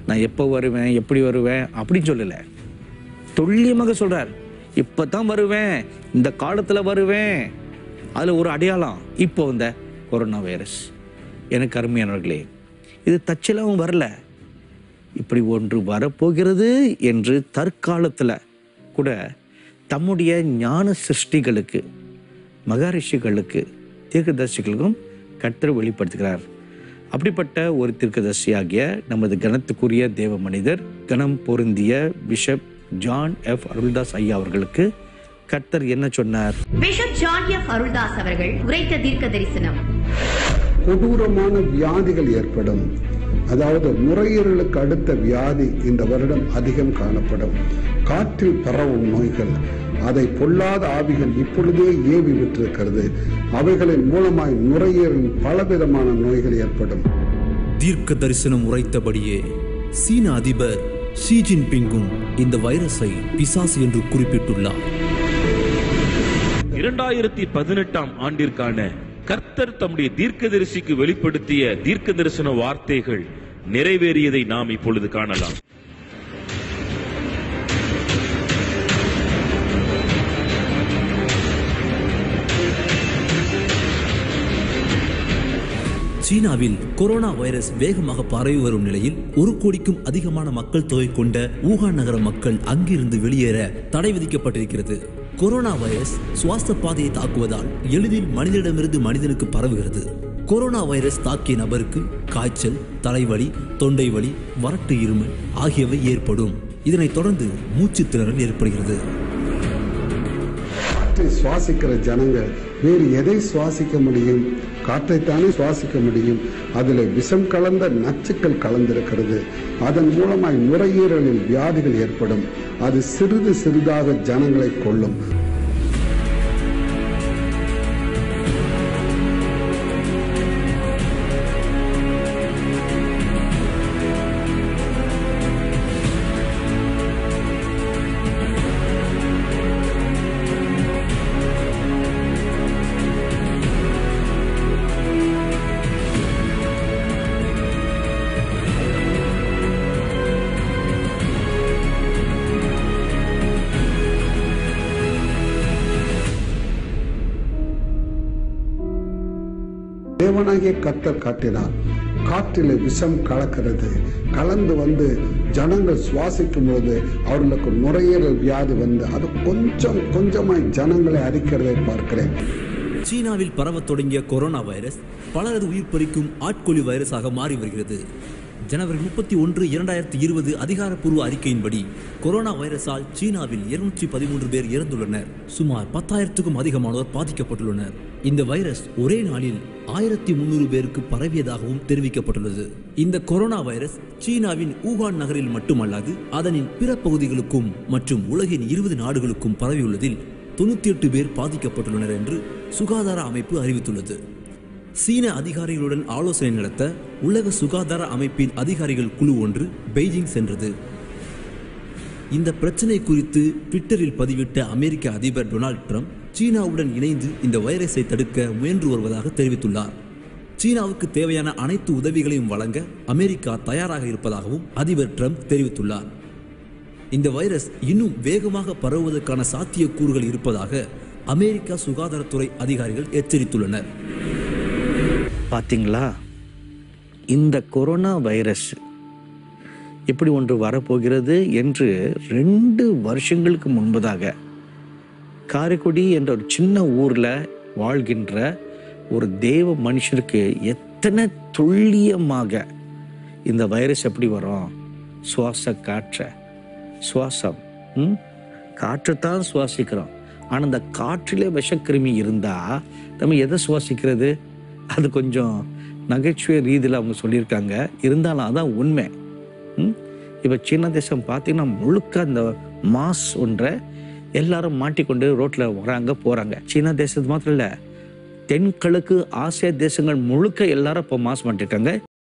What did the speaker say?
நான் எப்போ வருவேன் எப்படி வருவேன் அப்படின்னு சொல்லலை துல்லியமாக சொல்றார் இப்போ தான் வருவேன் இந்த காலத்தில் வருவேன் அதில் ஒரு அடையாளம் இப்போ வந்த கொரோனா வைரஸ் எனக்கு அருமையானவர்களே இது தச்சலாவும் வரல இப்படி ஒன்று வரப்போகிறது என்று தற்காலத்தில் கூட தம்முடைய ஞான சிருஷ்டிகளுக்கு மகாரிஷிகளுக்கு தீர்க்கதரிசிகளுக்கும் கர்த்தர் வெளிப்படுத்துகிறார் அப்படிப்பட்ட ஒரு தீர்க்கதரிசியாகிய நமது கனத்துக்குரிய தேவ மனிதர் கணம் பொருந்திய பிஷப் ஜான் எஃப் அருள்தாஸ் ஐயா அவர்களுக்கு கர்த்தர் என்ன சொன்னார் பிஷப் ஜான் எஃப் அருள்தாஸ் அவர்கள் உரைத்த தீர்க்க தரிசனம் கொடூரமான வியாதிகள் ஏற்படும் அதாவது நுரையீரலுக்கு அடுத்த வியாதி இந்த வருடம் அதிகம் காணப்படும் காற்றில் பரவும் நோய்கள் அதை பொல்லாத ஆவிகள் இப்பொழுதே ஏவி விட்டிருக்கிறது அவைகளின் மூலமாய் நுரையீரலில் பலவிதமான நோய்கள் ஏற்படும் தீர்க்க தரிசனம் உரைத்தபடியே சீன அதிபர் ஷி ஜின்பிங்கும் இந்த வைரஸை பிசாசு என்று குறிப்பிட்டுள்ளார் இரண்டாயிரத்தி பதினெட்டாம் ஆண்டிற்கான கர்த்தர் தம்முடைய தீர்க்கதரிசிக்கு வெளிப்படுத்திய தீர்க்க தரிசன வார்த்தைகள் நிறைவேறியதை நாம் இப்பொழுது காணலாம் சீனாவில் கொரோனா வைரஸ் வேகமாக பரவி வரும் நிலையில் ஒரு கோடிக்கும் அதிகமான மக்கள் தொகை கொண்ட ஊகான் நகர மக்கள் அங்கிருந்து வெளியேற தடை விதிக்கப்பட்டிருக்கிறது கொரோனா வைரஸ் சுவாச பாதையை தாக்குவதால் எளிதில் மனிதனிடமிருந்து மனிதனுக்கு பரவுகிறது கொரோனா வைரஸ் தாக்கிய நபருக்கு காய்ச்சல் தலைவலி தொண்டை வலி வறட்டு இருமல் ஆகியவை ஏற்படும் இதனைத் தொடர்ந்து மூச்சுத் திணறல் ஏற்படுகிறது காற்றை சுவாசிக்கிற ஜனங்கள் வேறு எதை சுவாசிக்க முடியும் காற்றைத்தானே சுவாசிக்க முடியும் அதில் விஷம் கலந்த நச்சுக்கள் கலந்திருக்கிறது அதன் மூலமாய் நுரையீரலில் வியாதிகள் ஏற்படும் அது சிறிது சிறிதாக ஜனங்களை கொல்லும் தேவனாகிய கத்தர் காட்டினார் காற்றிலே விஷம் கலக்கிறது கலந்து வந்து ஜனங்கள் சுவாசிக்கும் போது அவர்களுக்கு நுரையீரல் வியாதி வந்து அது கொஞ்சம் கொஞ்சமாய் ஜனங்களை அரிக்கிறதை பார்க்கிறேன் சீனாவில் பரவத் தொடங்கிய கொரோனா வைரஸ் பலரது உயிர் பறிக்கும் ஆட்கொல்லி வைரஸாக மாறி வருகிறது ஜனவரி முப்பத்தி ஒன்று இரண்டாயிரத்தி இருபது அதிகாரப்பூர்வ அறிக்கையின்படி கொரோனா வைரஸால் சீனாவில் இருநூற்றி பதிமூன்று பேர் இறந்துள்ளனர் சுமார் பத்தாயிரத்துக்கும் அதிகமானோர் பாதிக்கப்பட்டுள்ளனர் இந்த வைரஸ் ஒரே நாளில் ஆயிரத்தி முன்னூறு பேருக்கு பரவியதாகவும் தெரிவிக்கப்பட்டுள்ளது இந்த கொரோனா வைரஸ் சீனாவின் ஊகான் நகரில் மட்டுமல்லாது அதனின் பிற பகுதிகளுக்கும் மற்றும் உலகின் இருபது நாடுகளுக்கும் பரவியுள்ளதில் தொண்ணூத்தி எட்டு பேர் பாதிக்கப்பட்டுள்ளனர் என்று சுகாதார அமைப்பு அறிவித்துள்ளது சீன அதிகாரிகளுடன் ஆலோசனை நடத்த உலக சுகாதார அமைப்பின் அதிகாரிகள் குழு ஒன்று பெய்ஜிங் சென்றது இந்த பிரச்சனை குறித்து ட்விட்டரில் பதிவிட்ட அமெரிக்க அதிபர் டொனால்ட் ட்ரம்ப் சீனாவுடன் இணைந்து இந்த வைரஸை தடுக்க முயன்று வருவதாக தெரிவித்துள்ளார் சீனாவுக்கு தேவையான அனைத்து உதவிகளையும் வழங்க அமெரிக்கா தயாராக இருப்பதாகவும் அதிபர் ட்ரம்ப் தெரிவித்துள்ளார் இந்த வைரஸ் இன்னும் வேகமாக பரவுவதற்கான சாத்தியக்கூறுகள் இருப்பதாக அமெரிக்கா சுகாதாரத்துறை அதிகாரிகள் எச்சரித்துள்ளனர் பார்த்தீங்களா இந்த கொரோனா வைரஸ் எப்படி ஒன்று வரப்போகிறது என்று ரெண்டு வருஷங்களுக்கு முன்பதாக காரைக்குடி என்ற ஒரு சின்ன ஊரில் வாழ்கின்ற ஒரு தேவ மனுஷருக்கு எத்தனை துல்லியமாக இந்த வைரஸ் எப்படி வரும் சுவாச காற்றை சுவாசம் ம் காற்றைத்தான் சுவாசிக்கிறோம் ஆனால் அந்த காற்றிலே விஷக்கிருமி இருந்தால் நம்ம எதை சுவாசிக்கிறது அது கொஞ்சம் நகைச்சுவை ரீதியில் அவங்க சொல்லியிருக்காங்க இருந்தாலும் அதான் உண்மை ம் இப்போ சீன தேசம் பார்த்தீங்கன்னா முழுக்க அந்த மாஸ் ஒன்றை எல்லாரும் மாட்டிக்கொண்டு ரோட்டில் வராங்க போகிறாங்க சீனா தேசத்து மாத்திரம் இல்லை தென்கிழக்கு ஆசிய தேசங்கள் முழுக்க எல்லாரும் இப்போ மாஸ் மாட்டிருக்காங்க